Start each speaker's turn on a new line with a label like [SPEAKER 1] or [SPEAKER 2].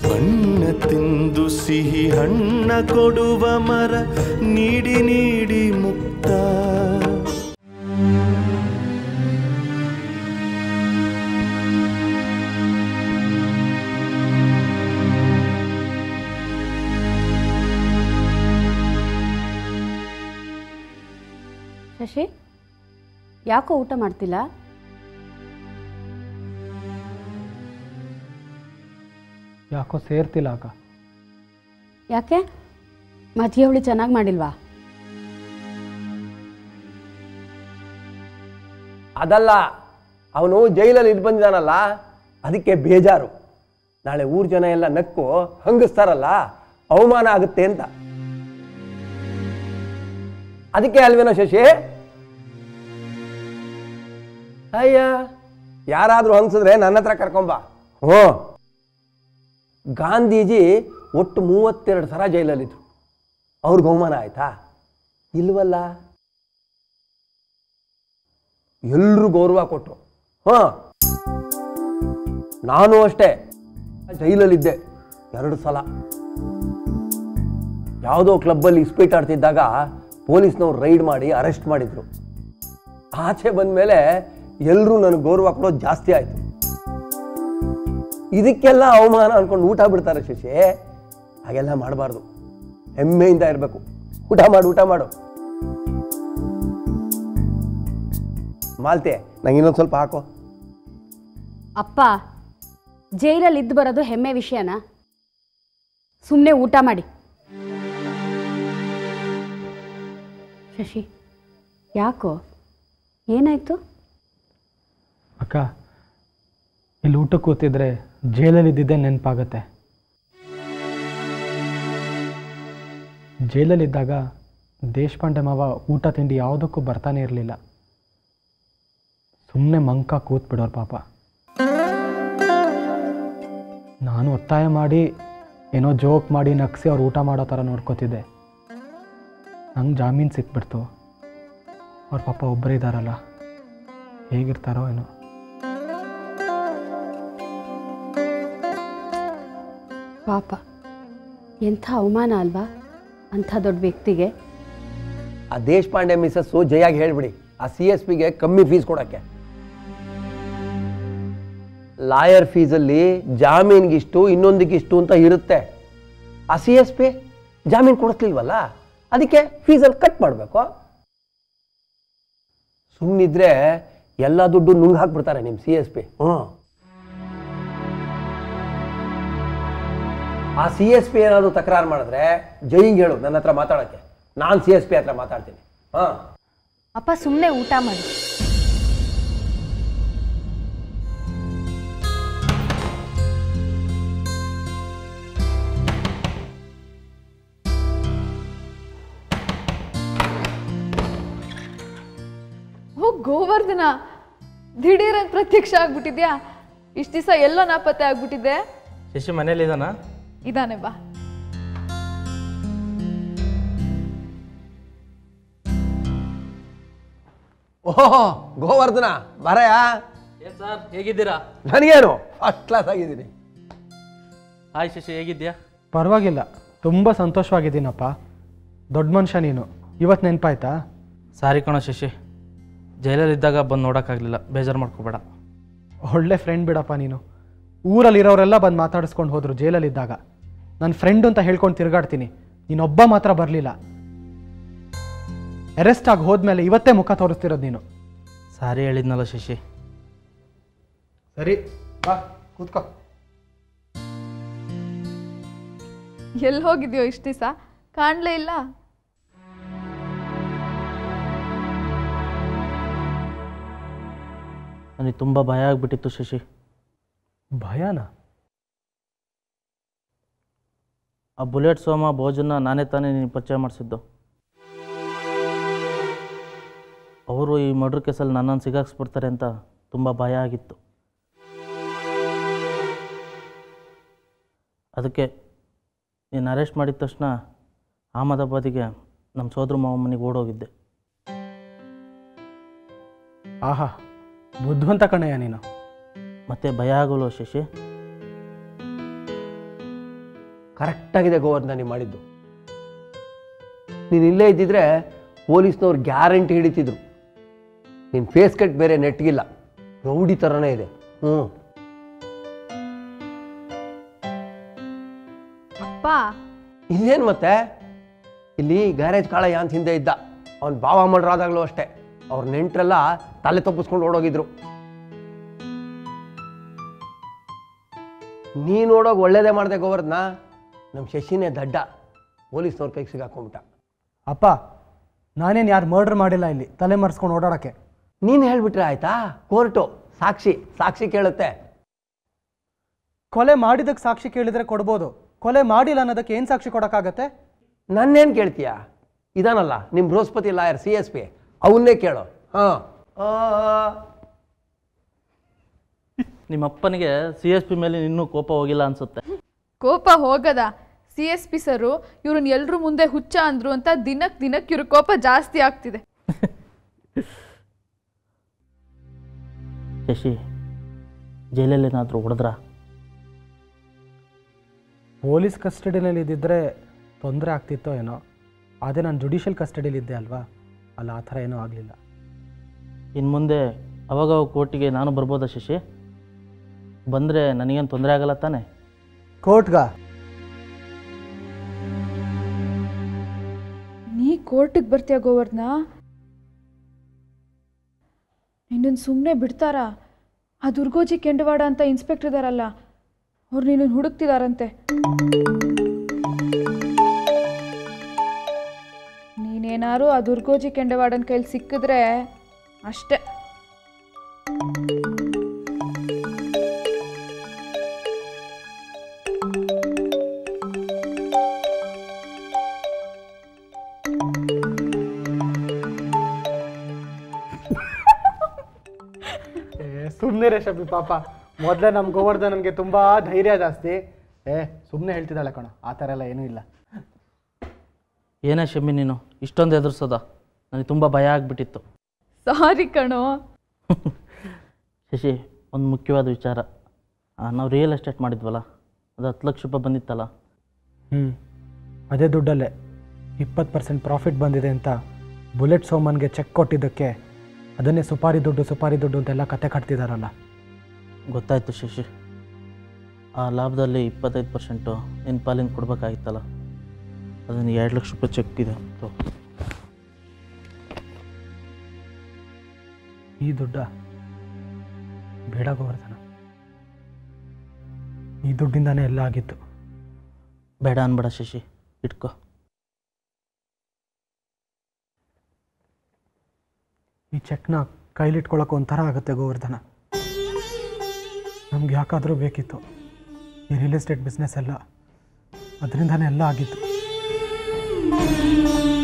[SPEAKER 1] ಬಣ್ಣ ತಿಂದು ಸಿಹಿ ಹಣ್ಣ ಕೊಡುವ ಮರ ನೀಡಿ ನೀಡಿ ಮುಕ್ತ
[SPEAKER 2] ಶಶಿ ಯಾಕೋ ಊಟ ಮಾಡ್ತಿಲ್ಲ
[SPEAKER 3] ಯಾಕೋ ಸೇರ್ತಿಲ್ಲ ಅಕ್ಕ
[SPEAKER 2] ಯಾಕೆ ಮಜ್ಜಿಗೆ ಹುಳಿ ಚೆನ್ನಾಗಿ ಮಾಡಿಲ್ವಾ
[SPEAKER 4] ಅದಲ್ಲ ಅವನು ಜೈಲಲ್ಲಿ ಇದು ಬಂದಿದ್ದಾನಲ್ಲ ಅದಕ್ಕೆ ಬೇಜಾರು ನಾಳೆ ಊರ್ ಜನ ಎಲ್ಲ ನಕ್ಕು ಹಂಗಿಸ್ತಾರಲ್ಲ ಅವಮಾನ ಆಗುತ್ತೆ ಅಂತ ಅದಕ್ಕೆ ಅಲ್ವೇನೋ ಶಶಿ ಅಯ್ಯ ಯಾರಾದ್ರೂ ಹಂಗ್ಸಿದ್ರೆ ನನ್ನ ಹತ್ರ ಕರ್ಕೊಂಬ ಹ್ಞೂ ಗಾಂಧೀಜಿ ಒಟ್ಟು ಮೂವತ್ತೆರಡು ಸಲ ಜೈಲಲ್ಲಿದ್ರು ಅವ್ರಿಗೆ ಅವಮಾನ ಆಯ್ತಾ ಇಲ್ವಲ್ಲ ಎಲ್ಲರೂ ಗೌರವ ಕೊಟ್ಟರು ಹಾಂ ನಾನು ಅಷ್ಟೇ ಜೈಲಲ್ಲಿದ್ದೆ ಎರಡು ಸಲ ಯಾವುದೋ ಕ್ಲಬ್ಬಲ್ಲಿ ಇಸ್ಪೀಟ್ ಆಡ್ತಿದ್ದಾಗ ಪೊಲೀಸ್ನವ್ರು ರೈಡ್ ಮಾಡಿ ಅರೆಸ್ಟ್ ಮಾಡಿದ್ರು ಆಚೆ ಬಂದಮೇಲೆ ಎಲ್ಲರೂ ನನಗೆ ಗೌರವ ಕೊಡೋದು ಜಾಸ್ತಿ ಆಯಿತು ಇದಕ್ಕೆಲ್ಲ ಅವಮಾನ ಅನ್ಕೊಂಡು ಊಟ ಬಿಡ್ತಾರೆ ಶಶಿ ಹಾಗೆಲ್ಲ ಮಾಡಬಾರ್ದು ಹೆಮ್ಮೆಯಿಂದ ಇರಬೇಕು ಊಟ ಮಾಡು ಊಟ ಮಾಡು ಮಾಲ್ತೆ ನಂಗೆ ಇನ್ನೊಂದು ಸ್ವಲ್ಪ ಹಾಕೋ
[SPEAKER 2] ಅಪ್ಪ ಜೈಲಲ್ಲಿ ಇದ್ದು ಬರೋದು ಹೆಮ್ಮೆ ವಿಷಯನಾ ಸುಮ್ಮನೆ ಊಟ ಮಾಡಿ ಶಶಿ ಯಾಕೋ ಏನಾಯ್ತು
[SPEAKER 3] ಅಕ್ಕ ಇಲ್ಲಿ ಊಟಕ್ಕೆ ಕೂತಿದ್ರೆ ಜೈಲಲ್ಲಿ ಇದ್ದಿದ್ದೇ ನೆನಪಾಗತ್ತೆ ಜೈಲಲ್ಲಿದ್ದಾಗ ದೇಶಪಾಂಡೆ ಮಾವ ಊಟ ತಿಂಡಿ ಯಾವುದಕ್ಕೂ ಬರ್ತಾನೆ ಇರಲಿಲ್ಲ ಸುಮ್ಮನೆ ಮಂಕ ಕೂತ್ ಬಿಡೋರು ಪಾಪ ನಾನು ಒತ್ತಾಯ ಮಾಡಿ ಏನೋ ಜೋಕ್ ಮಾಡಿ ನಗ್ಸಿ ಅವ್ರು ಊಟ ಮಾಡೋ ಥರ ನೋಡ್ಕೋತಿದ್ದೆ ನಂಗೆ ಜಾಮೀನು ಸಿಕ್ಬಿಡ್ತು ಅವ್ರ ಪಾಪ ಒಬ್ಬರಿದ್ದಾರಲ್ಲ ಹೇಗಿರ್ತಾರೋ ಏನೋ
[SPEAKER 2] ಪಾಪ ಎಂಥ ಅವಮಾನ ಅಲ್ವಾ ಅಂಥ ದೊಡ್ಡ ವ್ಯಕ್ತಿಗೆ
[SPEAKER 4] ಆ ದೇಶಪಾಂಡೆ ಮಿಸಸ್ಸು ಜಯಾಗಿ ಹೇಳ್ಬಿಡಿ ಆ ಸಿ ಎಸ್ ಪಿಗೆ ಕಮ್ಮಿ ಫೀಸ್ ಕೊಡೋಕ್ಕೆ ಲಾಯರ್ ಫೀಸಲ್ಲಿ ಜಾಮೀನ್ಗಿಷ್ಟು ಇನ್ನೊಂದಕ್ಕಿಷ್ಟು ಅಂತ ಇರುತ್ತೆ ಆ ಸಿ ಎಸ್ ಪಿ ಜಾಮೀನು ಕೊಡಿಸ್ಲಿಲ್ವಲ್ಲ ಅದಕ್ಕೆ ಫೀಸಲ್ಲಿ ಕಟ್ ಮಾಡಬೇಕು ಸುಮ್ಮನಿದ್ರೆ ಎಲ್ಲ ದುಡ್ಡು ನುಂಗ್ ಹಾಕ್ಬಿಡ್ತಾರೆ ನಿಮ್ಮ ಸಿ ಎಸ್ ಪಿ ಹ್ಞೂ ಆ ಸಿ ಎಸ್ ಪಿ ಏನಾದರೂ ತಕರಾರು ಮಾಡಿದ್ರೆ ಜೈಂಗ್ ಹೇಳು ನನ್ನ ಹತ್ರ ಮಾತಾಡೋಕ್ಕೆ ನಾನು ಸಿ ಎಸ್ ಪಿ ಹತ್ರ ಮಾತಾಡ್ತೀನಿ ಹಾಂ
[SPEAKER 5] ಅಪ್ಪ ಸುಮ್ಮನೆ ಊಟ ಮಾಡಿ
[SPEAKER 6] ಓ ಗೋವರ್ಧನ ದಿಢೀರಂತ ಪ್ರತ್ಯಕ್ಷ ಆಗ್ಬಿಟ್ಟಿದ್ಯಾ ಇಷ್ಟು ದಿವಸ ಎಲ್ಲೋ ನಾಪತ್ತೆ ಆಗ್ಬಿಟ್ಟಿದ್ದೆ
[SPEAKER 7] ಶಶಿ ಮನೇಲಿದ್ದಾನಾ
[SPEAKER 6] ಇದಾನೆ ಬಾ
[SPEAKER 4] ಓಹೋ ಗೋವರ್ಧನ ಬರಯಾ
[SPEAKER 7] ಏನ್ ಸರ್ ಹೇಗಿದ್ದೀರಾ
[SPEAKER 4] ನನಗೇನು ಫಸ್ಟ್ ಕ್ಲಾಸ್ ಆಗಿದ್ದೀನಿ
[SPEAKER 7] ಹಾಯ್ ಶಶಿ ಹೇಗಿದ್ಯಾ
[SPEAKER 3] ಪರವಾಗಿಲ್ಲ ತುಂಬ ಸಂತೋಷವಾಗಿದ್ದೀನಪ್ಪ ದೊಡ್ಡ ಮನುಷ್ಯ ನೀನು ಇವತ್ತು ನೆನಪಾಯ್ತಾ
[SPEAKER 7] ಸಾರಿ ಕಣೋ ಶಶಿ ಜೈಲಲ್ಲಿದ್ದಾಗ ಬಂದು ನೋಡೋಕ್ಕಾಗಲಿಲ್ಲ ಬೇಜಾರು ಮಾಡ್ಕೋಬೇಡ
[SPEAKER 3] ಒಳ್ಳೆ ಫ್ರೆಂಡ್ ಬಿಡಪ್ಪ ನೀನು ಊರಲ್ಲಿರೋರೆಲ್ಲ ಬಂದು ಮಾತಾಡಿಸ್ಕೊಂಡು ಹೋದ್ರು ಜೈಲಲ್ಲಿದ್ದಾಗ ನನ್ನ ಫ್ರೆಂಡ್ ಅಂತ ಹೇಳ್ಕೊಂಡು ತಿರುಗಾಡ್ತೀನಿ ನೀನೊಬ್ಬ ಮಾತ್ರ ಬರಲಿಲ್ಲ ಅರೆಸ್ಟ್ ಆಗಿ ಹೋದ್ಮೇಲೆ ಇವತ್ತೇ ಮುಖ ತೋರಿಸ್ತಿರೋದು ನೀನು
[SPEAKER 7] ಸಾರಿ ಹೇಳಿದ್ನಲ್ಲ ಶಶಿ
[SPEAKER 3] ಸರಿ ಬಾ ಕೂತ್ಕೋ
[SPEAKER 6] ಎಲ್ಲಿ ಹೋಗಿದ್ಯೋ ಇಷ್ಟು ದಿವಸ ಕಾಣಲೇ ಇಲ್ಲ
[SPEAKER 7] ನನಗೆ ತುಂಬ ಭಯ ಆಗಿಬಿಟ್ಟಿತ್ತು ಶಶಿ
[SPEAKER 3] ಭಯನಾ
[SPEAKER 7] ಆ ಬುಲೆಟ್ ಸೋಮ ಭೋಜನ ನಾನೇ ತಾನೇ ನೀನು ಪರಿಚಯ ಮಾಡಿಸಿದ್ದು ಅವರು ಈ ಮರ್ಡ್ರ್ ಕೇಸಲ್ಲಿ ನನ್ನನ್ನು ಸಿಗಾಕ್ಸ್ಬಿಡ್ತಾರೆ ಅಂತ ತುಂಬ ಭಯ ಆಗಿತ್ತು ಅದಕ್ಕೆ ನೀನು ಅರೆಸ್ಟ್ ಮಾಡಿದ ತಕ್ಷಣ ಅಹಮದಾಬಾದಿಗೆ ನಮ್ಮ ಸೋದರ ಮಾವ ಮನೆಗೆ ಓಡೋಗಿದ್ದೆ
[SPEAKER 3] ಆಹಾ ಬುದ್ಧಿವಂತ ಕಣಯ್ಯ ನೀನು
[SPEAKER 7] ಮತ್ತೆ ಭಯ ಆಗಲ್ವ ಶಶಿ
[SPEAKER 4] ಕರೆಕ್ಟಾಗಿದೆ ಗೋವರ್ಧನ ನೀವು ಮಾಡಿದ್ದು ನೀನು ಇಲ್ಲೇ ಇದ್ದಿದ್ರೆ ಪೊಲೀಸ್ನವ್ರು ಗ್ಯಾರಂಟಿ ಹಿಡಿತಿದ್ರು ನಿನ್ನ ಫೇಸ್ ಕಟ್ ಬೇರೆ ನೆಟ್ಗಿಲ್ಲ ರೌಡಿ ಥರನೇ ಇದೆ ಹ್ಞೂ
[SPEAKER 6] ಅಪ್ಪ
[SPEAKER 4] ಇನ್ನೇನು ಮತ್ತೆ ಇಲ್ಲಿ ಗ್ಯಾರೇಜ್ ಕಾಳಯ್ಯ ಅಂತ ಹಿಂದೆ ಇದ್ದ ಅವನ ಬಾವ ಮಾಡ್ರಾದಾಗಲೂ ಅಷ್ಟೇ ಅವ್ರ ನೆಂಟ್ರೆಲ್ಲ ತಲೆ ತಪ್ಪಿಸ್ಕೊಂಡು ಓಡೋಗಿದ್ರು ನೀ ನೋಡೋಕೆ ಒಳ್ಳೇದೇ ಮಾಡಿದೆ ಗೋವರ್ಧನ ನಮ್ಮ ಶಶಿನೇ ದಡ್ಡ ಪೊಲೀಸ್ನವ್ರ ಕೈಗೆ ಸಿಗಾಕೊಂಬಿಟ್ಟ
[SPEAKER 3] ಅಪ್ಪ ನಾನೇನು ಯಾರು ಮರ್ಡರ್ ಮಾಡಿಲ್ಲ ಇಲ್ಲಿ ತಲೆ ಮರೆಸ್ಕೊಂಡು ಓಡಾಡೋಕ್ಕೆ
[SPEAKER 4] ನೀನು ಹೇಳ್ಬಿಟ್ರೆ ಆಯ್ತಾ ಕೋರ್ಟು ಸಾಕ್ಷಿ ಸಾಕ್ಷಿ ಕೇಳುತ್ತೆ
[SPEAKER 3] ಕೊಲೆ ಮಾಡಿದ್ದಕ್ಕೆ ಸಾಕ್ಷಿ ಕೇಳಿದರೆ ಕೊಡ್ಬೋದು ಕೊಲೆ ಮಾಡಿಲ್ಲ ಅನ್ನೋದಕ್ಕೆ ಏನು ಸಾಕ್ಷಿ ಕೊಡೋಕ್ಕಾಗತ್ತೆ
[SPEAKER 4] ನನ್ನೇನು ಕೇಳ್ತೀಯ ಇದಾನಲ್ಲ ನಿಮ್ಮ Brihaspati lawyer C S P ಅವನ್ನೇ ಕೇಳು ಹಾಂ
[SPEAKER 7] ನಿಮ್ಮ ಅಪ್ಪನಿಗೆ ಸಿ ಎಸ್ ಪಿ ಮೇಲೆ ಇನ್ನೂ ಕೋಪ ಹೋಗಿಲ್ಲ ಅನ್ಸುತ್ತೆ
[SPEAKER 6] ಕೋಪ ಹೋಗದ ಸಿ ಎಸ್ ಪಿ ಸರು ಇವ್ರನ್ನ ಎಲ್ರ ಮುಂದೆ ಹುಚ್ಚ ಅಂದ್ರು ಅಂತ ದಿನಕ್ಕೆ ದಿನಕ್ಕೆ ಇವ್ರ ಕೋಪ ಜಾಸ್ತಿ ಆಗ್ತಿದೆ
[SPEAKER 7] ಶಶಿ ಜೈಲಲ್ಲಿ ಏನಾದರೂ ಹೊಡೆದ್ರಾ
[SPEAKER 3] ಪೊಲೀಸ್ ಕಸ್ಟಡಿನಲ್ಲಿ ಇದ್ದಿದ್ರೆ ತೊಂದರೆ ಆಗ್ತಿತ್ತೋ ಏನೋ ಅದೇ ನಾನು ಜುಡಿಷಿಯಲ್ ಕಸ್ಟಡಿಯಲ್ಲಿ ಇದ್ದೆ ಅಲ್ವಾ ಅಲ್ಲ ಆ ಥರ ಏನೂ ಆಗಲಿಲ್ಲ
[SPEAKER 7] ಇನ್ನು ಮುಂದೆ ಅವಾಗ ಕೋರ್ಟಿಗೆ ನಾನು ಬರ್ಬೋದಾ ಶಶಿ ಬಂದರೆ ನನಗೇನು ತೊಂದರೆ ಆಗಲ್ಲ ತಾನೆ
[SPEAKER 3] ಕೋರ್ಟ್ಗ
[SPEAKER 6] ನೀ ಕೋರ್ಟಿಗೆ ಬರ್ತೀಯ ಗೋವರ್ಧನ ನಿನ್ನನ್ನು ಸುಮ್ಮನೆ ಬಿಡ್ತಾರಾ ಆ ದುರ್ಗೋಜಿ ಕೆಂಡವಾಡ ಅಂತ ಇನ್ಸ್ಪೆಕ್ಟರ್ ಇದಾರಲ್ಲ ಅವ್ರು ನಿನ್ನನ್ನು ಹುಡುಕ್ತಿದಾರಂತೆ ನೀನೇನಾರು ಆ ದುರ್ಗೋಜಿ ಕೆಂಡವಾಡನ ಕೈಲಿ ಸಿಕ್ಕಿದ್ರೆ ಅಷ್ಟೇ
[SPEAKER 3] ಸುಮ್ಮನೆ ರೇ ಶಬಿ ಪಾಪ ಮೊದಲೇ ನಮ್ಮ ಗೋವರ್ಧನನ್ಗೆ ತುಂಬ ಧೈರ್ಯ ಜಾಸ್ತಿ ಏ ಸುಮ್ಮನೆ ಹೇಳ್ತಿದ್ದಾಳೆ ಕಣ ಆ ಥರ ಎಲ್ಲ ಏನೂ ಇಲ್ಲ
[SPEAKER 7] ಏನೇ ಶಮ್ಮಿ ನೀನು ಇಷ್ಟೊಂದು ಎದುರಿಸೋದ ನನಗೆ ತುಂಬ ಭಯ ಆಗಿಬಿಟ್ಟಿತ್ತು
[SPEAKER 6] ಸಾರಿ ಕಣೋ
[SPEAKER 7] ಶಶಿ ಒಂದು ಮುಖ್ಯವಾದ ವಿಚಾರ ನಾವು ರಿಯಲ್ ಎಸ್ಟೇಟ್ ಮಾಡಿದ್ವಲ್ಲ ಅದು ಹತ್ತು ಲಕ್ಷ ರೂಪಾಯಿ ಬಂದಿತ್ತಲ್ಲ
[SPEAKER 3] ಹ್ಞೂ ಅದೇ ದುಡ್ಡಲ್ಲೇ ಇಪ್ಪತ್ತು ಪರ್ಸೆಂಟ್ ಪ್ರಾಫಿಟ್ ಬಂದಿದೆ ಅಂತ ಬುಲೆಟ್ ಸೋಮನ್ಗೆ ಚೆಕ್ ಕೊಟ್ಟಿದ್ದಕ್ಕೆ ಅದನ್ನೇ ಸುಪಾರಿ ದುಡ್ಡು ಸುಪಾರಿ ದುಡ್ಡು ಅಂತೆಲ್ಲ ಕತೆ ಕಟ್ತಿದಾರಲ್ಲ
[SPEAKER 7] ಗೊತ್ತಾಯ್ತು ಶಶಿ ಆ ಲಾಭದಲ್ಲಿ ಇಪ್ಪತ್ತೈದು ಪರ್ಸೆಂಟು ನಿನ್ನ ಪಾಲಿನ ಕೊಡಬೇಕಾಗಿತ್ತಲ್ಲ ಅದನ್ನು ಎರಡು ಲಕ್ಷ ರೂಪಾಯಿ ಚೆಕ್ ಇದೆ ತಗೋ.
[SPEAKER 3] ಈ ದುಡ್ಡ ಬೇಡ ಗೋವರ್ಧನ ಈ ದುಡ್ಡಿಂದಾನೇ ಎಲ್ಲ ಆಗಿತ್ತು
[SPEAKER 7] ಬೇಡ ಅನ್ಬೇಡ ಶಶಿ ಇಟ್ಕೋ
[SPEAKER 3] ಈ ಚೆಕ್ನ ಕೈಲಿಟ್ಕೊಳ್ಳೋಕೆ ಒಂಥರ ಆಗುತ್ತೆ ಗೋವರ್ಧನ ನಮ್ಗೆ ಯಾಕಾದರೂ ಬೇಕಿತ್ತು ಈ ರಿಯಲ್ ಎಸ್ಟೇಟ್ ಬಿಸ್ನೆಸ್ ಎಲ್ಲ ಅದರಿಂದನೇ ಎಲ್ಲ ಆಗಿತ್ತು